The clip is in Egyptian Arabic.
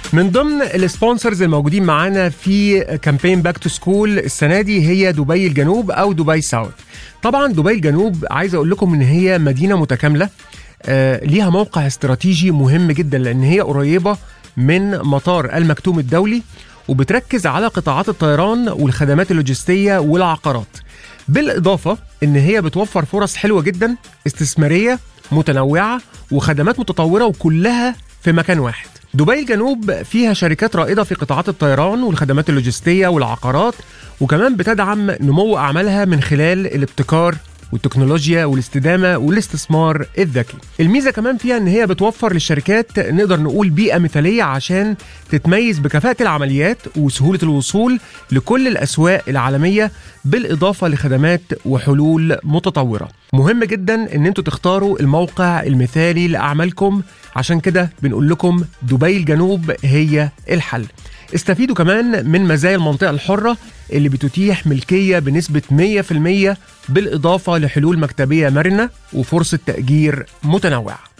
من ضمن السبونسرز الموجودين معانا في كامبين باك تو سكول السنه دي هي دبي الجنوب او دبي ساوث طبعا دبي الجنوب عايز اقول لكم ان هي مدينه متكامله آه ليها موقع استراتيجي مهم جدا لان هي قريبه من مطار المكتوم الدولي وبتركز على قطاعات الطيران والخدمات اللوجستيه والعقارات بالاضافه ان هي بتوفر فرص حلوه جدا استثماريه متنوعه وخدمات متطوره وكلها في مكان واحد دبي الجنوب فيها شركات رائده في قطاعات الطيران والخدمات اللوجستيه والعقارات وكمان بتدعم نمو اعمالها من خلال الابتكار والتكنولوجيا والاستدامه والاستثمار الذكي. الميزه كمان فيها ان هي بتوفر للشركات نقدر نقول بيئه مثاليه عشان تتميز بكفاءه العمليات وسهوله الوصول لكل الاسواق العالميه بالاضافه لخدمات وحلول متطوره. مهم جدا ان انتوا تختاروا الموقع المثالي لاعمالكم عشان كده بنقول لكم دبي الجنوب هي الحل. استفيدوا كمان من مزايا المنطقة الحرة اللي بتتيح ملكية بنسبة 100% بالإضافة لحلول مكتبية مرنة وفرصة تأجير متنوعة